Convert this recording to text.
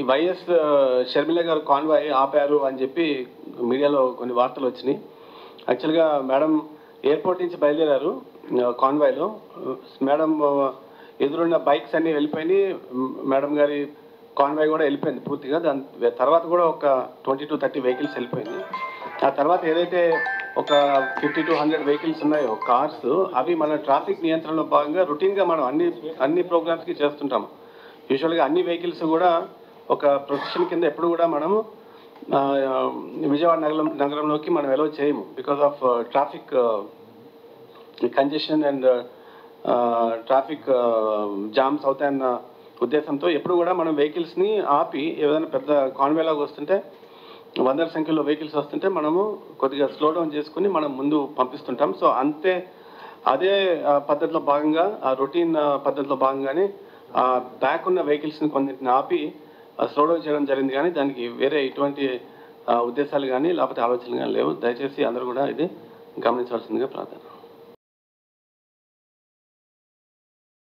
YS Sharmila గారు convoy ఆపారు అని చెప్పి మీడియాలో కొన్ని వార్తలు వచ్చినాయి యాక్చువల్గా మేడం ఎయిర్పోర్ట్ నుంచి బయలుదేరారు కాన్వాయ్లో మేడం ఎదురున్న బైక్స్ అన్నీ వెళ్ళిపోయినాయి మేడం గారి కాన్వాయ్ కూడా వెళ్ళిపోయింది పూర్తిగా దాని తర్వాత కూడా ఒక ట్వంటీ టు థర్టీ వెహికల్స్ వెళ్ళిపోయింది ఆ తర్వాత ఏదైతే ఒక ఫిఫ్టీ టు హండ్రెడ్ వెహికల్స్ ఉన్నాయో కార్స్ అవి మన ట్రాఫిక్ నియంత్రణలో భాగంగా రొటీన్గా మనం అన్ని అన్ని ప్రోగ్రామ్స్కి చేస్తుంటాం యూజువల్గా అన్ని వెహికల్స్ కూడా ఒక ప్రొఫెషన్ కింద ఎప్పుడు కూడా మనము ఆ, విజయవాడ నగరం నగరంలోకి మనం ఎలో చేయము because of traffic congestion and traffic jams అవుతాయన్న ఉద్దేశంతో ఎప్పుడు కూడా మనం వెహికల్స్ని ఆపి ఏదైనా పెద్ద కాన్వేలాగా వస్తుంటే వందల సంఖ్యలో వెహికల్స్ వస్తుంటే మనము కొద్దిగా స్లో డౌన్ చేసుకుని మనం ముందు పంపిస్తుంటాం సో అంతే అదే ఆ, పద్ధతిలో భాగంగా ఆ రొటీన్ పద్ధతిలో భాగంగానే ఆ బ్యాక్ ఉన్న వెహికల్స్ని కొన్నింటిని ఆపి స్లో డౌన్ చేయడం జరిగింది కానీ దానికి వేరే ఎటువంటి ఆ, ఉద్దేశాలు కానీ లేకపోతే ఆలోచనలు కానీ లేవు దయచేసి అందరూ కూడా ఇది గమనించవలసిందిగా ప్రార్థన